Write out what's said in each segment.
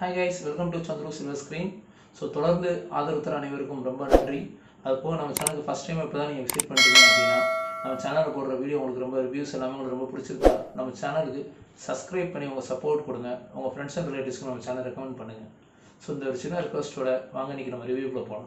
hi guys welcome to Chandru silver screen so தொடர்ந்து ஆதரவு தர அனைவருக்கும் ரொம்ப நன்றி அது போக நம்ம சேனலுக்கு ஃபஸ்ட் டைம் இப்போ தான் நீங்கள் விசிட் பண்ணுறீங்க அப்படின்னா நம்ம சேனலில் போடுற வீடியோ உங்களுக்கு ரொம்ப ரிவ்யூஸ் எல்லாமே உங்களுக்கு ரொம்ப பிடிச்சிருக்கா நம்ம சேனலுக்கு சப்ஸ்கிரைப் பண்ணி உங்கள் சப்போர்ட் கொடுங்க உங்கள் ஃப்ரெண்ட்ஸ் அண்ட் ரிலேட்டிவ்ஸ்க்கு நம்ம சேனல் ரெக்கமெண்ட் பண்ணுங்கள் ஸோ இந்த ஒரு சின்ன ரிக்வஸ்ட்டோட வாங்க இன்றைக்கி நம்ம ரிவ்யூக்குள்ளே போகலாம்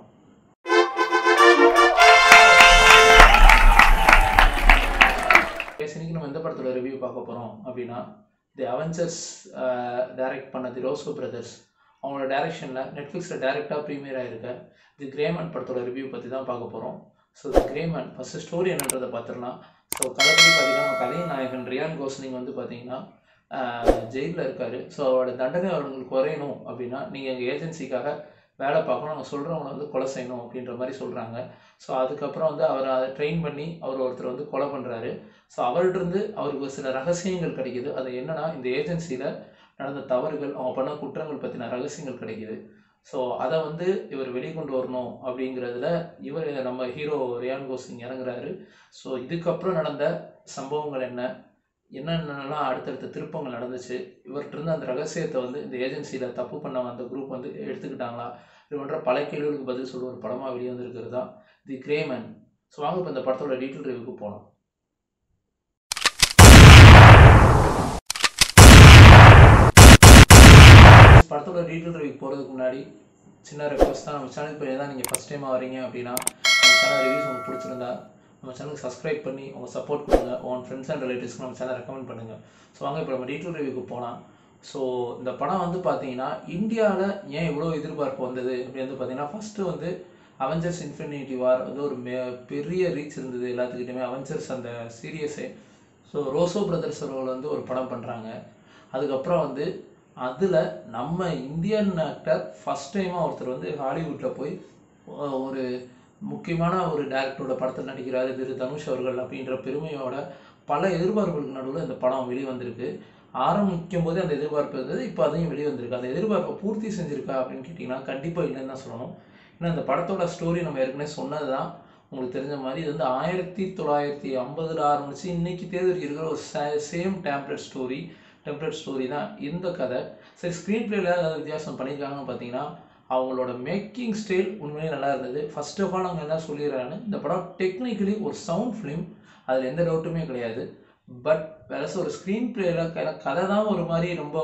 இன்னைக்கு நம்ம எந்த படத்தோட ரிவ்யூ பார்க்க போகிறோம் அப்படின்னா தி அவெஞ்சர்ஸ் டைரக்ட் பண்ண தி ரோஸ்கோ பிரதர்ஸ் அவங்களோட டைரக்ஷனில் நெட்ஃப்ளிக்ஸில் டேரெக்டாக ப்ரீமியர் ஆகிருக்க தி கிரேமன் படத்தோட ரிவ்யூ பற்றி தான் பார்க்க போகிறோம் so the Gray Man first story என்னன்றதை பார்த்துடலாம் ஸோ கதைப்படி பார்த்தீங்கன்னா நம்ம கதையின் நாயகன் ரியான் கோஸ்லிங் வந்து பார்த்தீங்கன்னா ஜெயிலில் இருக்கார் ஸோ அவரோட தண்டனை அவங்களுக்கு குறையணும் அப்படின்னா நீங்கள் எங்கள் ஏஜென்சிக்காக வேலை பார்க்கணும் நாங்கள் சொல்கிறவங்களை வந்து கொலை செய்யணும் அப்படின்ற மாதிரி சொல்கிறாங்க ஸோ அதுக்கப்புறம் வந்து அவரை அதை ட்ரெயின் பண்ணி அவர் ஒருத்தர் வந்து கொலை பண்ணுறாரு ஸோ அவர்கிட்டருந்து அவருக்கு சில ரகசியங்கள் கிடைக்குது அது என்னன்னா இந்த ஏஜென்சியில் நடந்த தவறுகள் அவங்க பண்ண குற்றங்கள் பற்றின ரகசியங்கள் கிடைக்குது ஸோ அதை வந்து இவர் வெளிக்கொண்டு வரணும் அப்படிங்கிறதுல இவர் நம்ம ஹீரோ ரியான் கோசிங் இறங்குறாரு ஸோ இதுக்கப்புறம் நடந்த சம்பவங்கள் என்ன என்னென்னலாம் அடுத்தடுத்த திருப்பங்கள் நடந்துச்சு இவர்கிட்ட இருந்து அந்த ரகசியத்தை வந்து இந்த ஏஜென்சியில் தப்பு பண்ண அந்த குரூப் வந்து எடுத்துக்கிட்டாங்களா இது போன்ற பல கேள்விகளுக்கு பதில் சொல்ல ஒரு படமாக வெளியே வந்திருக்கிறது தான் தி கிரேமன் ஸோ வாங்க இப்போ இந்த படத்தோட டீட்டெயில் ரிவ்யூக்கு போகலாம் படத்தோட டீட்டெயில் ரிவ்யூ போகிறதுக்கு முன்னாடி சின்ன ரெக்வஸ்ட் தான் நம்ம சேனலுக்கு போய் தான் நீங்கள் ஃபஸ்ட் டைமாக வரீங்க அப்படின்னா நம்ம சேனல் ரிவ்யூஸ் உங்களுக்கு பிடிச்சிருந்தா நம்ம சேனலுக்கு சப்ஸ்கிரைப் பண்ணி உங்கள் சப்போர்ட் கொடுங்க உங்கள் ஃப்ரெண்ட்ஸ் அண்ட் ரிலேட்டிவ்ஸ்க்கு நம்ம சேனல் ரெக்கமெண்ட் பண்ணுங்கள் ஸோ வாங்க இப்போ நம்ம டீட்டெயில் ரிவ்யூக்கு போகலாம் ஸோ இந்த படம் வந்து பார்த்தீங்கன்னா இந்தியாவில் ஏன் இவ்வளோ எதிர்பார்ப்பு வந்தது அப்படி வந்து பார்த்தீங்கன்னா ஃபஸ்ட்டு வந்து அவெஞ்சர்ஸ் இன்ஃபினிட்டி வார் வந்து ஒரு மே பெரிய ரீச் இருந்தது எல்லாத்துக்கிட்டையுமே அவெஞ்சர்ஸ் அந்த சீரியஸே ஸோ ரோசோ பிரதர்ஸ் அவர்கள் வந்து ஒரு படம் பண்ணுறாங்க அதுக்கப்புறம் வந்து அதில் நம்ம இந்தியன் ஆக்டர் ஃபஸ்ட் டைமாக ஒருத்தர் வந்து ஹாலிவுட்டில் போய் ஒரு முக்கியமான ஒரு டேரக்டரோட படத்தில் நடிக்கிறாரு திரு தனுஷ் அவர்கள் அப்படின்ற பெருமையோட பல எதிர்பார்ப்புகளுக்கு நடுவில் இந்த படம் வெளிவந்திருக்கு ஆரம்பிக்கும் போதே அந்த எதிர்பார்ப்பு இருந்தது இப்போ அதையும் வெளியே வந்திருக்கு அந்த எதிர்பார்ப்பை பூர்த்தி செஞ்சிருக்கா அப்படின்னு கேட்டிங்கன்னா கண்டிப்பாக இல்லைன்னு தான் சொல்லணும் ஏன்னா இந்த படத்தோட ஸ்டோரி நம்ம ஏற்கனவே சொன்னது தான் உங்களுக்கு தெரிஞ்ச மாதிரி இது வந்து ஆயிரத்தி தொள்ளாயிரத்தி ஐம்பதில் ஆரம்பிச்சு இன்னைக்கு தேர்தலுக்கு இருக்கிற ஒரு same template story template story தான் இந்த கதை சரி ஸ்க்ரீன் பிளேல ஏதாவது வித்தியாசம் பண்ணியிருக்காங்கன்னு பார்த்தீங்கன்னா அவங்களோட மேக்கிங் ஸ்டைல் உண்மையிலே நல்லா இருந்தது ஃபர்ஸ்ட் ஆஃப் ஆல் அவங்க என்ன சொல்லிடுறாங்கன்னு இந்த படம் டெக்னிக்கலி ஒரு சவுண்ட் ஃபிலிம் அதில் எந்த டவுட்டுமே கிடையாது பட் வேற ஒரு ஸ்க்ரீன் பிளேல கதை தான் ஒரு மாதிரி ரொம்ப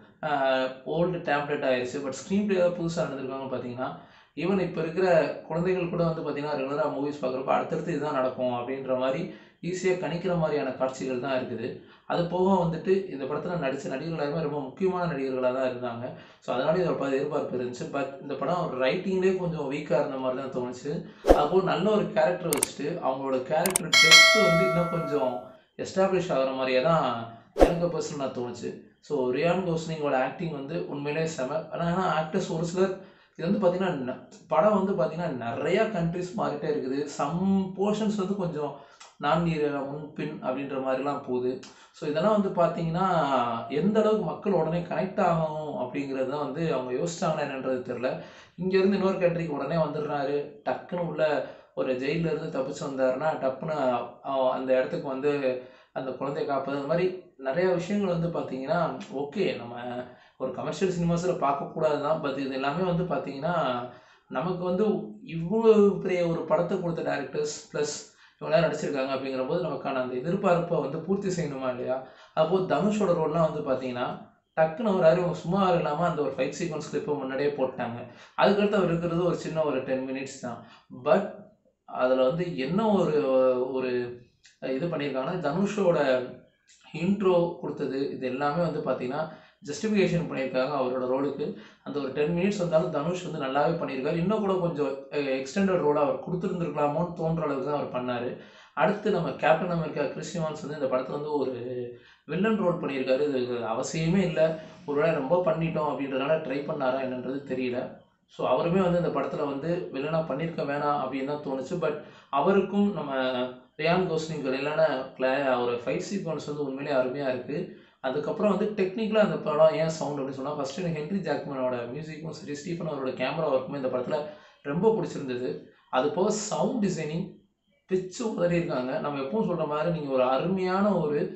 ஓல்டு டேம்ப்ளேட் ஆயிடுச்சு பட் ஸ்க்ரீன் பிளே தான் புதுசாக நடந்திருக்காங்கன்னு பார்த்தீங்கன்னா ஈவன் இப்போ இருக்கிற குழந்தைகள் கூட வந்து பார்த்தீங்கன்னா ரெகுலராக மூவிஸ் பார்க்குறப்ப அடுத்தடுத்து இதுதான் நடக்கும் அப்படின்ற மாதிரி ஈஸியாக கணிக்கிற மாதிரியான காட்சிகள் தான் இருக்குது அது போக வந்துட்டு இந்த படத்தில் நடித்த நடிகர்கள் எல்லாருமே ரொம்ப முக்கியமான நடிகர்களாக தான் இருந்தாங்க ஸோ அதனால இதோட பல எதிர்பார்ப்பு இருந்துச்சு பட் இந்த படம் ரைட்டிங்லேயே கொஞ்சம் வீக்காக இருந்த மாதிரி தான் தோணுச்சு அதுபோல் நல்ல ஒரு கேரக்டர் வச்சுட்டு அவங்களோட கேரக்டர் டெப்த் வந்து இன்னும் கொஞ்சம் எஸ்டாப்ளிஷ் ஆகிற மாதிரியே தான் எனக்கு பர்சனலாக தோணுச்சு ஸோ ரியான் கோஸ்லிங்கோட ஆக்டிங் வந்து உண்மையிலே செம ஆனால் ஆக்டர்ஸ் ஒரு சிலர் இது வந்து பார்த்தீங்கன்னா படம் வந்து பார்த்தீங்கன்னா நிறையா கண்ட்ரிஸ் மாறிட்டே இருக்குது சம் போர்ஷன்ஸ் வந்து கொஞ்சம் நான்நீர முன்பின் அப்படின்ற மாதிரிலாம் போகுது ஸோ இதெல்லாம் வந்து பார்த்தீங்கன்னா எந்த அளவுக்கு மக்கள் உடனே கனெக்ட் ஆகணும் அப்படிங்கிறது தான் வந்து அவங்க யோசிச்சாங்கன்னா என்னன்றது தெரில இங்கேருந்து இன்னொரு கண்ட்ரிக்கு உடனே வந்துடுறாரு டக்குன்னு உள்ள ஒரு ஜெயிலிருந்து தப்பிச்சு வந்தாருன்னா டப்புன்னு அந்த இடத்துக்கு வந்து அந்த குழந்தைய காப்பது அந்த மாதிரி நிறைய விஷயங்கள் வந்து பார்த்தீங்கன்னா ஓகே நம்ம ஒரு கமர்ஷியல் சினிமாஸில் பார்க்கக்கூடாது தான் பட் இது எல்லாமே வந்து பார்த்தீங்கன்னா நமக்கு வந்து இவ்வளோ பெரிய ஒரு படத்தை கொடுத்த டேரக்டர்ஸ் ப்ளஸ் இவங்களாம் நடிச்சிருக்காங்க அப்படிங்கிற போது நமக்கான அந்த எதிர்பார்ப்பை வந்து பூர்த்தி செய்யணுமா இல்லையா அப்போது தனுஷோட ரோல்லாம் வந்து பார்த்தீங்கன்னா டக்குன்னு ஒரு அறிவு சும்மா இல்லாமல் அந்த ஒரு ஃபைட் சீக்வன்ஸ் கிளிப்பை முன்னாடியே போட்டாங்க அதுக்கடுத்து அவர் இருக்கிறது ஒரு சின்ன ஒரு டென் மினிட்ஸ் தான் பட் அதில் வந்து என்ன ஒரு ஒரு இது பண்ணியிருக்காங்கன்னா தனுஷோட இன்ட்ரோ கொடுத்தது இது எல்லாமே வந்து பார்த்தீங்கன்னா ஜஸ்டிஃபிகேஷன் பண்ணியிருக்காங்க அவரோட ரோலுக்கு அந்த ஒரு டென் மினிட்ஸ் வந்தாலும் தனுஷ் வந்து நல்லாவே பண்ணியிருக்காரு இன்னும் கூட கொஞ்சம் எக்ஸ்டெண்டட் ரோலாக அவர் கொடுத்துருந்துருக்கலாமோன்னு தோன்ற அளவுக்கு தான் அவர் பண்ணார் அடுத்து நம்ம கேப்டன் அமெரிக்கா கிறிஸ்டிவான்ஸ் வந்து இந்த படத்தில் வந்து ஒரு வில்லன் ரோல் பண்ணியிருக்காரு இது அவசியமே இல்லை ஒருவேளை ரொம்ப பண்ணிட்டோம் அப்படின்றதுனால ட்ரை பண்ணாரா என்னன்றது தெரியல ஸோ அவருமே வந்து இந்த படத்தில் வந்து வில்லனாக பண்ணியிருக்க வேணாம் அப்படின்னு தான் தோணுச்சு பட் அவருக்கும் நம்ம ரியான் கோஸ்லிங்கள் இல்லைன்னா கிளா ஒரு ஃபைட் சீக்வன்ஸ் வந்து உண்மையிலே அருமையாக இருக்குது அதுக்கப்புறம் வந்து டெக்னிக்கலாக அந்த படம் ஏன் சவுண்ட் அப்படின்னு சொன்னால் ஃபஸ்ட்டு எனக்கு ஹென்ரி ஜாக்மனோட மியூசிக்கும் சரி ஸ்டீஃபன் அவரோட கேமரா ஒர்க்குமே இந்த படத்தில் ரொம்ப பிடிச்சிருந்தது அது போக சவுண்ட் டிசைனிங் பிச்சு உதறி இருக்காங்க நம்ம எப்பவும் சொல்கிற மாதிரி நீங்கள் ஒரு அருமையான ஒரு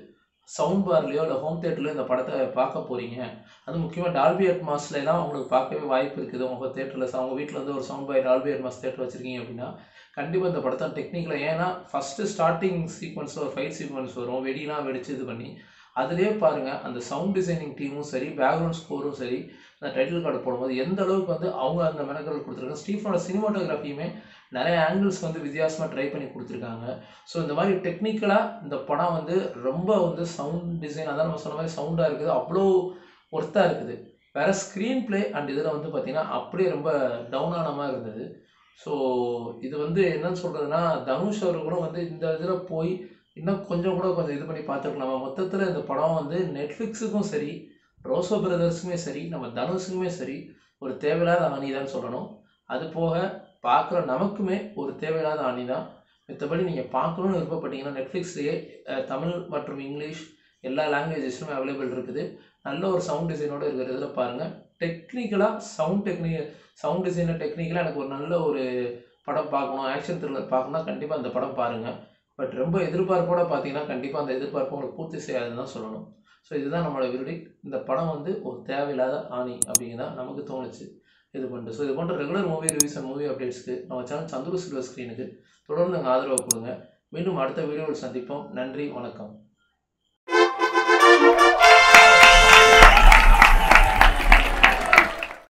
சவுண்ட் பார்லையோ இல்லை ஹோம் தேட்டர்லையோ இந்த படத்தை பார்க்க போகிறீங்க அது முக்கியமாக டால்பி அட்மாஸ்லாம் உங்களுக்கு பார்க்கவே வாய்ப்பு இருக்குது உங்கள் தேட்டரில் அவங்க வீட்டில் வந்து ஒரு சவுண்ட் பாய் டால்பி அட்மாஸ் தேட்டர் வச்சுருக்கீங்க அப்படின்னா கண்டிப்பாக இந்த படத்தை டெக்னிக்கில் ஏன்னா ஃபஸ்ட்டு ஸ்டார்டிங் சீக்வன்ஸ் ஒரு ஃபைட் சீக்வன்ஸ் வரும் வெடிலாம் வெடிச்சு இது பண்ணி அதுலேயே பாருங்கள் அந்த சவுண்ட் டிசைனிங் டீமும் சரி பேக்ரவுண்ட் ஸ்கோரும் சரி அந்த டைட்டில் கார்டு போடும்போது எந்த அளவுக்கு வந்து அவங்க அந்த மெனக்கல் கொடுத்துருக்காங்க ஸ்டீஃபனோட சினிமாட்டோகிராஃபியுமே நிறைய ஆங்கிள்ஸ் வந்து வித்தியாசமாக ட்ரை பண்ணி கொடுத்துருக்காங்க ஸோ இந்த மாதிரி டெக்னிக்கலாக இந்த படம் வந்து ரொம்ப வந்து சவுண்ட் டிசைன் அதான் நம்ம சொன்ன மாதிரி சவுண்டாக இருக்குது அவ்வளோ ஒர்த்தாக இருக்குது வேறு ஸ்க்ரீன் ப்ளே அண்ட் இதில் வந்து பார்த்திங்கன்னா அப்படியே ரொம்ப டவுன் ஆன மாதிரி இருந்தது ஸோ இது வந்து என்னன்னு சொல்கிறதுனா தனுஷ் அவர் கூட வந்து இந்த இதில் போய் இன்னும் கொஞ்சம் கூட கொஞ்சம் இது பண்ணி பார்த்துருக்கலாம் மொத்தத்தில் இந்த படம் வந்து நெட்ஃப்ளிக்ஸுக்கும் சரி ரோசோ பிரதர்ஸுக்குமே சரி நம்ம தனுஷுக்குமே சரி ஒரு தேவையில்லாத அணி தான் சொல்லணும் அது போக பார்க்குற நமக்குமே ஒரு தேவையில்லாத அணி தான் மற்றபடி நீங்கள் பார்க்கணுன்னு விருப்பப்பட்டீங்கன்னா நெட்ஃப்ளிக்ஸ்லேயே தமிழ் மற்றும் இங்கிலீஷ் எல்லா லாங்குவேஜஸ்லுமே அவைலபிள் இருக்குது நல்ல ஒரு சவுண்ட் டிசைனோடு இருக்கிறதுல பாருங்கள் டெக்னிக்கலாக சவுண்ட் டெக்னிக் சவுண்ட் டிசைனர் டெக்னிக்கலாக எனக்கு ஒரு நல்ல ஒரு படம் பார்க்கணும் ஆக்ஷன் த்ரில்லர் பார்க்கணும்னா கண்டிப்பாக அந்த படம் பாருங்கள் பட் ரொம்ப எதிர்பார்ப்போட பார்த்தீங்கன்னா கண்டிப்பாக அந்த எதிர்பார்ப்பு உங்களுக்கு பூர்த்தி செய்யாதுன்னு தான் சொல்லணும் ஸோ இதுதான் நம்மளோட விருடி இந்த படம் வந்து ஒரு தேவையில்லாத ஆணி அப்படிங்கிறதா நமக்கு தோணுச்சு இது பண்ணிட்டு ஸோ இது போன்ற regular movie reviews and movie அப்டேட்ஸ்க்கு நம்ம சேனல் சந்துரு சில்வர் ஸ்க்ரீனுக்கு தொடர்ந்து அங்கே ஆதரவு கொடுங்க மீண்டும் அடுத்த வீடியோவில் சந்திப்போம் நன்றி வணக்கம்